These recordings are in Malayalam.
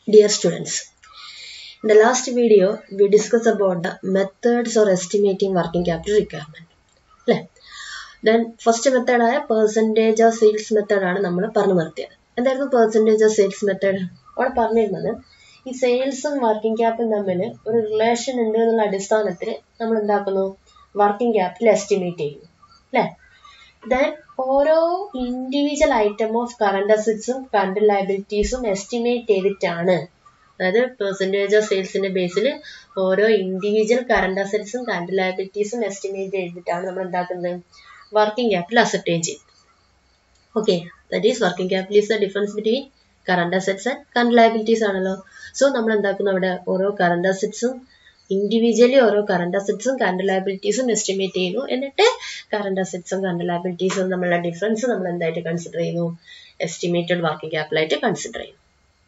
Dear students, in the last video we discussed about the methods or estimating working capital requirement. അല്ലേ ദെൻ ഫസ്റ്റ് മെത്തേഡായ പെർസെൻറ്റേജ് ഓഫ് സെയിൽസ് മെത്തേഡാണ് നമ്മൾ പറഞ്ഞു നിർത്തിയത് എന്തായിരുന്നു പെർസെൻറ്റേജ് ഓഫ് സെയിൽസ് മെത്തേഡ് അവിടെ പറഞ്ഞിരുന്നത് ഈ സെയിൽസും വർക്കിംഗ് ക്യാപ്പും തമ്മിൽ ഒരു റിലേഷൻ ഉണ്ട് എന്നുള്ള അടിസ്ഥാനത്തിൽ നമ്മൾ എന്താക്കുന്നു വർക്കിംഗ് ക്യാപിറ്റൽ എസ്റ്റിമേറ്റ് ചെയ്യുന്നു അല്ലേ ദെൻ ഓരോ ഇൻഡിവിജ്വൽ ഐറ്റം ഓഫ് കറണ്ട് അസറ്റ്സും കറണ്ട് ലയബിലിറ്റീസും എസ്റ്റിമേറ്റ് ചെയ്തിട്ടാണ് അതായത് പെർസെൻറ്റേജ് ഓഫ് സെയിൽസിന്റെ ബേസിൽ ഓരോ ഇൻഡിവിജ്വൽ കറണ്ട് അസറ്റ്സും കറണ്ട് ലയബിലിറ്റീസും എസ്റ്റിമേറ്റ് ചെയ്തിട്ടാണ് നമ്മൾ എന്താക്കുന്നത് വർക്കിംഗ് ക്യാപിറ്റൽ അസർട്ടൈൻ ചെയ്യുന്നത് okay that is working capital is the difference between current assets and current liabilities ആണല്ലോ സോ നമ്മൾ എന്താക്കുന്നു അവിടെ ഓരോ കറണ്ട് അസറ്റ്സും ഇൻഡിവിജ്വലി ഓരോ കറണ്ട് അസറ്റ്സും കറണ്ട് ലയബിലിറ്റീസും എസ്റ്റിമേറ്റ് ചെയ്യുന്നു എന്നിട്ട് കറണ്ട് അസറ്റ്സും കറണ്ട് ലയബിലിറ്റീസും തമ്മിലുള്ള ഡിഫറൻസ് നമ്മൾ എന്തായിട്ട് കൺസിഡർ ചെയ്യുന്നു എസ്റ്റിമേറ്റഡ് വർക്കിംഗ് ക്യാപിറ്റൽ ആയിട്ട് കൺസിഡർ ചെയ്യുന്നു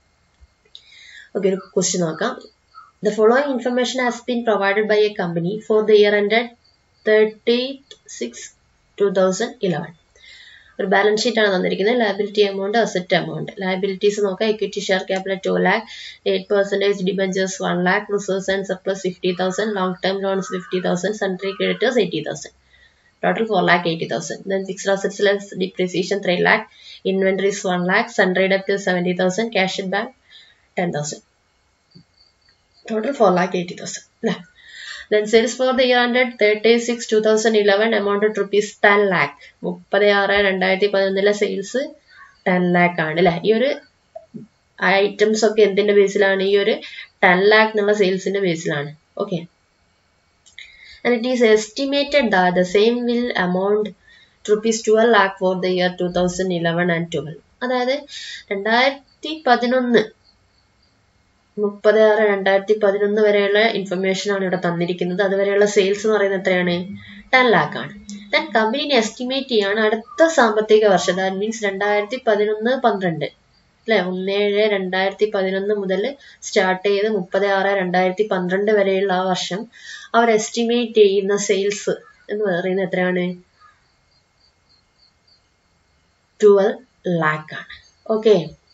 ഓക്കെ ഒരു ക്വസ്റ്റ്യൻ നോക്കാം the following information has been provided by a company for the year ended thirty six two thousand eleven ഒരു ബാലൻസ് ഷീറ്റ് ആണ് തന്നിരിക്കുന്നത് liability amount asset amount liabilities നോക്കാം equity share capital two lakh eight percentage debentures one lakh resource and surplus fifty thousand long term loans fifty thousand sundry creditors eighty thousand total 4 lakh 80,000. Then fixed assets less depreciation 3 lakh, inventories 1 lakh, sundry debtors 70,000, cash in bank 10,000. Total 4 lakh 80,000. Then sales for the year ended 36 2011 amounted rupees 10 lakh. മുപ്പത് ആറ് രണ്ടായിരത്തി പതിനൊന്നിലെ സെയിൽസ് ടെൻ ലാക്ക് ആണ് അല്ലെ ഈ ഒരു ഐറ്റംസ് ഒക്കെ എന്തിന്റെ ബേസിലാണ് ഈ ഒരു ടെൻ ലാക്ക് എന്നുള്ള സെയിൽസിന്റെ ബേസിലാണ് okay and it is estimated that the same will amount to rupees 12 lakh for the year 2011 and 12 അതായത് രണ്ടായിരത്തി പതിനൊന്ന് മുപ്പത് ആറ് രണ്ടായിരത്തി പതിനൊന്ന് വരെയുള്ള ഇൻഫർമേഷൻ ആണ് ഇവിടെ തന്നിരിക്കുന്നത് അതുവരെയുള്ള സെയിൽസ് എന്ന് പറയുന്നത് എത്രയാണ് ടെൻ ലാക്ക് ആണ് ദെൻ കമ്പനി എസ്റ്റിമേറ്റ് ചെയ്യാണ് അടുത്ത സാമ്പത്തിക വർഷം ദാറ്റ് മീൻസ് രണ്ടായിരത്തി പതിനൊന്ന് പന്ത്രണ്ട് അല്ലെ ഒന്നേഴ് രണ്ടായിരത്തി പതിനൊന്ന് മുതൽ സ്റ്റാർട്ട് ചെയ്ത് മുപ്പത് ആറ് രണ്ടായിരത്തി പന്ത്രണ്ട് വരെയുള്ള ആ വർഷം അവർ എസ്റ്റിമേറ്റ് ചെയ്യുന്ന സെയിൽസ് എന്ന് പറയുന്നത് എത്രയാണ് ട്വൽവ് ലാക്ക് ആണ് ഓക്കെ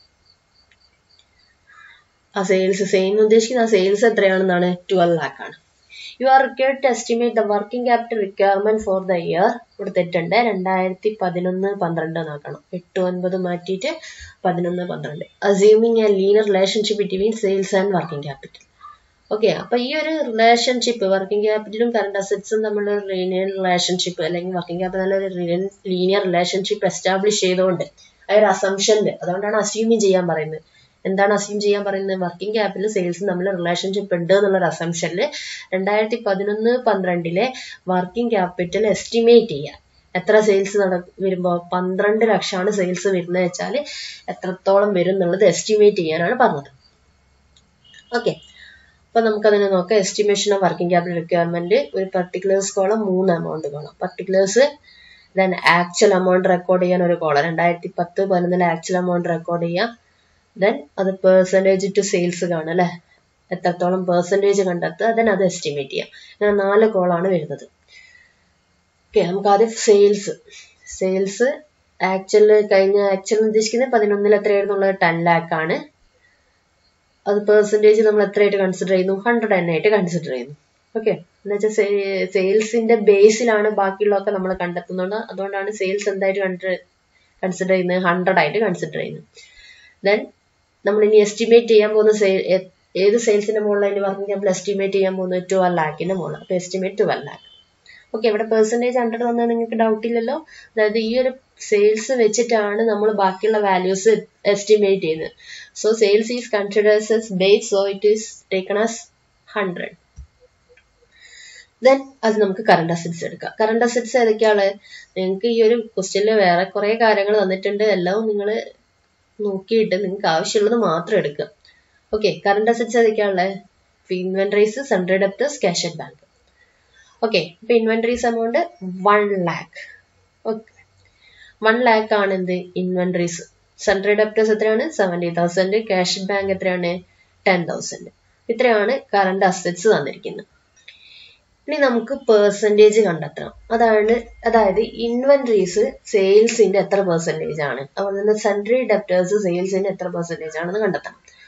ആ സെയിൽസ് സെയിം ഉദ്ദേശിക്കുന്ന ആ സെയിൽസ് എത്രയാണെന്നാണ് ട്വൽവ് ലാക്ക് ആണ് you are required to estimate the working capital requirement for the year ഇവിടെ തെറ്റുണ്ട് രണ്ടായിരത്തി പതിനൊന്ന് പന്ത്രണ്ട് നോക്കണം എട്ട് ഒൻപത് മാറ്റിയിട്ട് പതിനൊന്ന് പന്ത്രണ്ട് assuming a linear relationship between sales and working capital okay അപ്പൊ ഈ ഒരു റിലേഷൻഷിപ്പ് വർക്കിംഗ് ക്യാപിറ്റലും കറണ്ട് അസറ്റ്സും തമ്മിലുള്ള ലീനിയർ റിലേഷൻഷിപ്പ് അല്ലെങ്കിൽ വർക്കിംഗ് ക്യാപിറ്റൽ ഒരു ലീനിയർ റിലേഷൻഷിപ്പ് എസ്റ്റാബ്ലിഷ് ചെയ്തുകൊണ്ട് ആ ഒരു അസംഷനിൽ അതുകൊണ്ടാണ് അസ്യൂമിങ് ചെയ്യാൻ പറയുന്നത് എന്താണ് അസ്യൂം ചെയ്യാൻ പറയുന്നത് വർക്കിംഗ് ക്യാപിറ്റലും സെയിൽസും തമ്മിൽ റിലേഷൻഷിപ്പ് ഉണ്ട് എന്നുള്ള ഒരു അസംഷനിൽ രണ്ടായിരത്തി പതിനൊന്ന് പന്ത്രണ്ടിലെ വർക്കിംഗ് ക്യാപിറ്റൽ എസ്റ്റിമേറ്റ് ചെയ്യാൻ എത്ര സെയിൽസ് നട വരുമ്പോൾ പന്ത്രണ്ട് ലക്ഷമാണ് സെയിൽസ് വരുന്നത് വെച്ചാൽ എത്രത്തോളം വരും എന്നുള്ളത് എസ്റ്റിമേറ്റ് ചെയ്യാനാണ് പറഞ്ഞത് ഓക്കെ അപ്പൊ നമുക്കതിനെ നോക്കാം estimation of working capital requirement ഒരു പർട്ടിക്കുലേഴ്സ് കോളം മൂന്ന് amount column particulars then actual amount record ചെയ്യാൻ ഒരു കോളം രണ്ടായിരത്തി പത്ത് പതിനൊന്നിലെ ആക്ച്വൽ എമൗണ്ട് റെക്കോർഡ് ചെയ്യാം ദെൻ അത് പെർസെൻറ്റേജ് ടു സെയിൽസ് കാണും അല്ലെ എത്രത്തോളം പെർസെൻറ്റേജ് കണ്ടെത്തുക ദെൻ അത് എസ്റ്റിമേറ്റ് ചെയ്യാം അങ്ങനെ നാല് കോളാണ് വരുന്നത് ഓക്കെ നമുക്ക് ആദ്യം സെയിൽസ് സെയിൽസ് ആക്ച്വൽ കഴിഞ്ഞ ആക്ച്വൽ ഉദ്ദേശിക്കുന്നത് പതിനൊന്നിൽ എത്രയായിരുന്നുള്ളത് ടെൻ ലാക്ക് ആണ് അത് പെർസെൻറ്റേജ് നമ്മൾ എത്രയായിട്ട് കൺസിഡർ ചെയ്യുന്നു ഹൺഡ്രഡ് എൻ ആയിട്ട് കൺസിഡർ ചെയ്യുന്നു ഓക്കെ എന്ന് വെച്ചാൽ സെയിൽസിന്റെ ബേസിലാണ് ബാക്കിയുള്ളതൊക്കെ നമ്മൾ കണ്ടെത്തുന്നത് അതുകൊണ്ടാണ് സെയിൽസ് എന്തായിട്ട് കൺസിഡർ ചെയ്യുന്നത് ഹൺഡ്രഡ് ആയിട്ട് കൺസിഡർ ചെയ്യുന്നത് ദെൻ നമ്മൾ ഇനി എസ്റ്റിമേറ്റ് ചെയ്യാൻ പോകുന്ന സെയിൽ ഏത് സെയിൽസിന്റെ മുകളിൽ വർക്കിംഗ് ക്യാപിറ്റൽ എസ്റ്റിമേറ്റ് ചെയ്യാൻ പോകുന്നത് ട്വൽവ് ലാക്കിന്റെ മുകളിൽ അപ്പൊ എസ്റ്റിമേറ്റ് ട്വൽവ് ലാക്ക് ഓക്കെ ഇവിടെ പെർസെൻറ്റേജ് ഹൺഡ്രഡ് വന്നാൽ നിങ്ങൾക്ക് ഡൗട്ട് ഇല്ലല്ലോ അതായത് ഈ ഒരു സെയിൽസ് വെച്ചിട്ടാണ് നമ്മൾ ബാക്കിയുള്ള വാല്യൂസ് എസ്റ്റിമേറ്റ് ചെയ്യുന്നത് so sales is considers as base so it is taken as hundred then അത് നമുക്ക് കറണ്ട് അസറ്റ്സ് എടുക്കാം കറണ്ട് അസറ്റ്സ് ഏതൊക്കെയാണ് നിങ്ങൾക്ക് ഈ ഒരു ക്വസ്റ്റ്യനിൽ വേറെ കുറെ കാര്യങ്ങൾ തന്നിട്ടുണ്ട് എല്ലാം നിങ്ങൾ നോക്കിയിട്ട് നിങ്ങൾക്ക് ആവശ്യമുള്ളത് മാത്രം എടുക്കുക ഓക്കെ കറണ്ട് അസറ്റ്സ് ഏതൊക്കെയാണുള്ളത് inventories sundry debtors cash at bank okay ഇപ്പൊ inventories amount one lakh okay one lakh ആണ് എന്ത് ഇൻവെന്ററീസ് സൺഡ്രി ഡെപ്റ്റേഴ്സ് എത്രയാണ് seventy thousand cash at bank എത്രയാണ് ടെൻ തൗസൻഡ് ഇത്രയാണ് കറണ്ട് അസറ്റ്സ് തന്നിരിക്കുന്നത് ഇനി നമുക്ക് പെർസെൻറ്റേജ് കണ്ടെത്തണം അതാണ് അതായത് ഇൻവെന്ററീസ് സെയിൽസിന്റെ എത്ര പെർസെൻറ്റേജ് ആണ് അതുപോലെ തന്നെ സൺഡ്രി ഡെപ്റ്റേഴ്സ് സെയിൽസിന്റെ എത്ര പെർസെൻറ്റേജ് ആണെന്ന് കണ്ടെത്തണം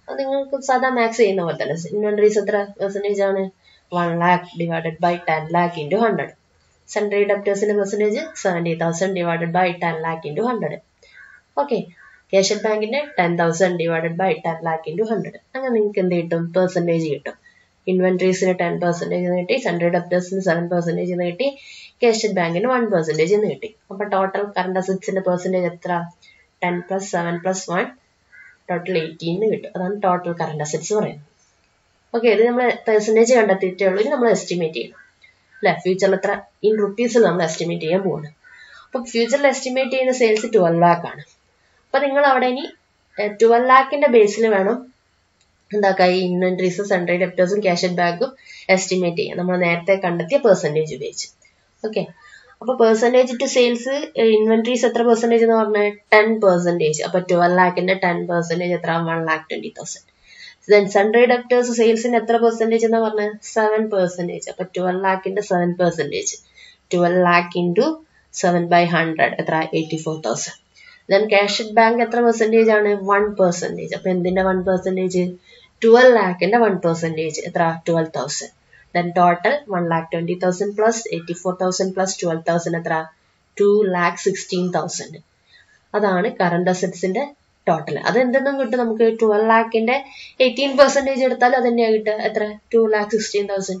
അത് നിങ്ങൾക്ക് സാധാ മാക്സ് ചെയ്യുന്ന പോലെ തന്നെ ഇൻവെന്ററീസ് എത്ര പെർസെൻറ്റേജ് ആണ് one lakh divided by ten lakh into hundred central ഡെപ്റ്റേഴ്സിന്റെ percentage seventy thousand divided by ten lakh into hundred okay cash ബാങ്കിന്റെ ten thousand divided by ten lakh into hundred അങ്ങനെ നിങ്ങൾക്ക് എന്ത് കിട്ടും പെർസെൻറ്റേജ് കിട്ടും ഇൻവെന്ററീസിന് ടെൻ പെർസെൻറ്റേജ് കിട്ടി സെൻട്രൽ ഡെപ്റ്റേഴ്സിന് സെവൻ പെർസെൻറ്റേജ് കിട്ടി ക്യാഷ് ബാങ്കിന് വൺ പെർസെൻറ്റേജ് എന്ന് കിട്ടി അപ്പൊ ടോട്ടൽ കറണ്ട് അസറ്റ്സിന്റെ പെർസെൻറ്റേജ് എത്ര ten plus seven plus one total eighteen കിട്ടും അതാണ് ടോട്ടൽ കറണ്ട് അസറ്റ്സ് പറയുന്നത് ഓക്കെ ഇത് നമ്മൾ പെർസെൻറ്റേജ് കണ്ടെത്തിയിട്ടേ ഉള്ളൂ ഇനി നമ്മൾ എസ്റ്റിമേറ്റ് ചെയ്യണം അല്ലെ ഫ്യൂച്ചറിൽ എത്ര ഇൻ റുപ്പീസിൽ നമ്മൾ എസ്റ്റിമേറ്റ് ചെയ്യാൻ പോവാണ് അപ്പൊ ഫ്യൂച്ചറിൽ എസ്റ്റിമേറ്റ് ചെയ്യുന്ന സെയിൽസ് ട്വൽവ് ലാക്ക് ആണ് അപ്പൊ നിങ്ങൾ അവിടെ ഇനി ട്വൽവ് ലാക്കിന്റെ ബേസിൽ വേണം എന്താക്കുക ഈ ഇൻവെന്ററീസും സെൻട്രൽ ഡെപ്റ്റേഴ്സും ക്യാഷ് ആൻഡ് ബാഗും എസ്റ്റിമേറ്റ് ചെയ്യാം നമ്മൾ നേരത്തെ കണ്ടെത്തിയ പെർസെൻറ്റേജ് ഉപയോഗിച്ച് ഓക്കെ അപ്പൊ പെർസെൻറ്റേജ് ടു സെയിൽസ് ഇൻവെന്ററീസ് എത്ര പെർസെൻറ്റേജ് എന്ന് പറഞ്ഞാൽ ടെൻ പെർസെൻറ്റേജ് അപ്പൊ ട്വൽവ് ലാക്കിന്റെ ടെൻ പെർസെൻറ്റേജ് എത്ര one lakh twenty thousand then central debtors സെയിൽസിന് എത്ര പെർസെൻറ്റേജ് എന്ന് പറഞ്ഞാൽ സെവൻ പെർസെൻറ്റേജ് അപ്പൊ ട്വൽവ് ലാക്കിന്റെ seven percentage twelve lakh into seven by hundred എത്ര eighty four thousand then cash bank എത്ര പെർസെൻറ്റേജ് ആണ് വൺ പെർസെൻറ്റേജ് അപ്പൊ എന്തിന്റെ വൺ പെർസെൻറ്റേജ് ട്വൽവ് ലാക്കിന്റെ വൺ പെർസെൻറ്റേജ് എത്ര twelve thousand then total one lakh twenty thousand plus eighty four thousand plus twelve thousand എത്ര ടു ലാക്ക് സിക്സ്റ്റീൻ തൗസൻഡ് അതാണ് കറണ്ട് അസറ്റ്സിന്റെ ടോട്ടൽ അത് എന്തെന്നും കിട്ടും നമുക്ക് ട്വൽവ് ലാക്കിന്റെ എയ്റ്റീൻ പെർസെൻറ്റേജ് എടുത്താൽ അത് തന്നെയാ കിട്ടുക എത്ര two lakh sixteen thousand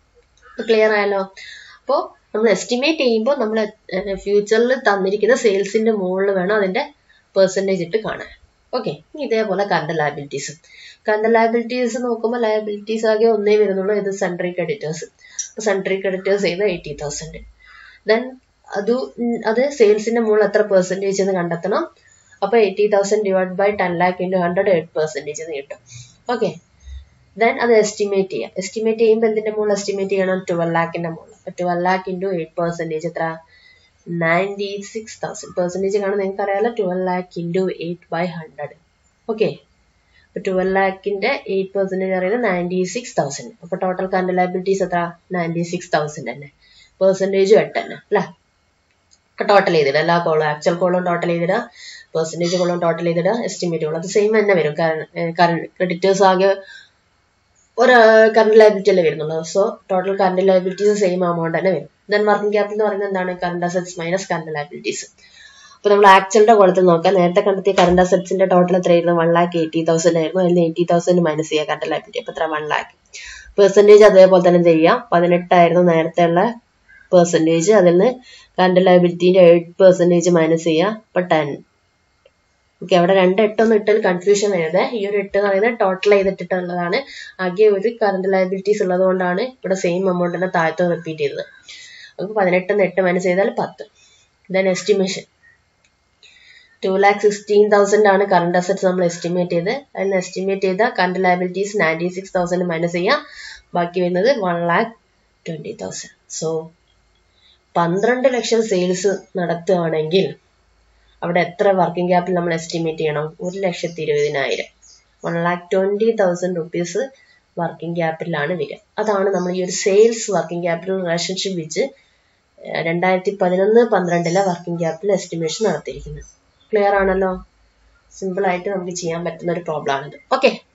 clear ആയല്ലോ അപ്പോൾ നമ്മൾ എസ്റ്റിമേറ്റ് ചെയ്യുമ്പോൾ നമ്മൾ ഫ്യൂച്ചറിൽ തന്നിരിക്കുന്ന സെയിൽസിന്റെ മുകളിൽ വേണം അതിന്റെ പെർസെൻറ്റേജ് ഇട്ട് കാണാൻ ഓക്കെ ഇതേപോലെ കറണ്ട് ലയബിലിറ്റീസ് കറണ്ട് ലയബിലിറ്റീസ് നോക്കുമ്പോൾ ലയബിലിറ്റീസ് ആകെ ഒന്നേ വരുന്നുള്ളൂ ഇത് സെൻട്രൽ ക്രെഡിറ്റേഴ്സ് അപ്പോൾ സെൻട്രൽ ക്രെഡിറ്റേഴ്സ് ചെയ്ത് എയ്റ്റി തൗസൻഡ് ദെൻ അത് അത് സെയിൽസിന്റെ മുകളിൽ എത്ര പെർസെൻറ്റേജ് എന്ന് കണ്ടെത്തണം അപ്പോൾ eighty thousand divide by ten lakh into hundred eight percentage എന്ന് കിട്ടും ഓക്കെ ദെൻ അത് എസ്റ്റിമേറ്റ് ചെയ്യാം എസ്റ്റിമേറ്റ് ചെയ്യുമ്പോൾ എന്തിന്റെ മുകളിൽ എസ്റ്റിമേറ്റ് ചെയ്യണം ട്വൽവ് ലാക്കിന്റെ മുകളിൽ അപ്പോൾ twelve lakh into eight percentage എത്ര നയൻറ്റി സിക്സ് തൗസൻഡ് പെർസെൻറ്റേജ് കാണാൻ നിങ്ങൾക്ക് അറിയാലോ twelve lakh into eight by hundred okay അപ്പോൾ ട്വൽവ് ലാക്കിന്റെ എയ്റ്റ് പെർസെൻറ്റേജ് അറിയുന്നത് നയൻറ്റി സിക്സ് തൗസൻഡ് അപ്പോൾ ടോട്ടൽ കറണ്ട് ലയബിലിറ്റീസ് എത്ര നയൻറ്റി സിക്സ് തൗസൻഡ് തന്നെ പെർസെൻറ്റേജും എട്ട് തന്നെ അല്ലേ ടോട്ടൽ ചെയ്തിടുക എല്ലാ കോളും ആക്ച്വൽ കോളും ടോട്ടൽ ചെയ്തിടുക പെർസെൻറ്റേജ് കോളും ടോട്ടൽ ചെയ്തിടുക എസ്റ്റിമേറ്റ് കോളും അത് സെയിം തന്നെ വരും കറണ്ട് ക്രെഡിറ്റേഴ്സ് ആകെ ഒരു കറണ്ട് ലയബിലിറ്റി അല്ലേ വരുന്നുള്ളൂ so total current liabilities same amount തന്നെ വരും ദെൻ വർക്കിംഗ് ക്യാപിറ്റൽ എന്ന് പറയുന്നത് എന്താണ് current assets minus current liabilities അപ്പോൾ നമ്മൾ ആക്ച്വലിന്റെ കോളത്തിൽ നോക്കാം നേരത്തെ കണ്ടെത്തിയ കറണ്ട് അസറ്റ്സിന്റെ ടോട്ടൽ എത്രയായിരുന്നു വൺ ലാക്ക് എയ്റ്റി തൗസൻഡ് ആയിരുന്നു അതിൽ എയ്റ്റി തൗസൻഡ് മൈനസ് ചെയ്യുക കറണ്ട് ലയബിലിറ്റി അപ്പോൾ എത്ര വൺ ലാക്ക് പെർസെൻറ്റേജ് അതേപോലെ തന്നെ ചെയ്യാം പതിനെട്ടായിരുന്നു നേരത്തെ ഉള്ള പെർസെൻറ്റേജ് അതിൽ നിന്ന് കറണ്ട് ലയബിലിറ്റീൻ്റെ എയ്റ്റ് പെർസെൻറ്റേജ് മൈനസ് ചെയ്യുക അപ്പോൾ ടെൻ ഓക്കെ അവിടെ രണ്ട് എട്ടൊന്നും ഇട്ടാൽ കൺഫ്യൂഷൻ വരുന്നത് ഈ ഒരു എട്ട് എന്ന് പറയുന്നത് ടോട്ടൽ ചെയ്തിട്ടുള്ളതാണ് ആകെ ഒരു കറണ്ട് ലയബിലിറ്റീസ് ഉള്ളത് കൊണ്ടാണ് ഇവിടെ സെയിം എമൗണ്ട് തന്നെ താഴത്ത് റിപ്പീറ്റ് ചെയ്തത് നമുക്ക് പതിനെട്ടെന്ന് എട്ട് മൈനസ് ചെയ്താൽ പത്ത് then estimation two lakh sixteen thousand ആണ് കറണ്ട് അസറ്റ്സ് നമ്മൾ എസ്റ്റിമേറ്റ് ചെയ്ത് അതിന് എസ്റ്റിമേറ്റ് ചെയ്ത current liabilities ninety six thousand minus ചെയ്യാം ബാക്കി വരുന്നത് one lakh twenty thousand so പന്ത്രണ്ട് ലക്ഷം സെയിൽസ് നടത്തുകയാണെങ്കിൽ അവിടെ എത്ര വർക്കിംഗ് ക്യാപിറ്റൽ നമ്മൾ എസ്റ്റിമേറ്റ് ചെയ്യണം ഒരു ലക്ഷത്തി ഇരുപതിനായിരം one lakh twenty thousand rupees working ക്യാപിറ്റലാണ് വരിക അതാണ് നമ്മൾ ഈ ഒരു സെയിൽസ് വർക്കിംഗ് ക്യാപിറ്റൽ റിലേഷൻഷിപ്പ് വെച്ച് രണ്ടായിരത്തി പതിനൊന്ന് പന്ത്രണ്ടിലെ വർക്കിംഗ് ക്യാപിറ്റൽ എസ്റ്റിമേഷൻ നടത്തിയിരിക്കുന്നത് ക്ലിയർ ആണല്ലോ സിമ്പിൾ ആയിട്ട് നമുക്ക് ചെയ്യാൻ പറ്റുന്ന ഒരു പ്രോബ്ലം ആണിത് ഓക്കെ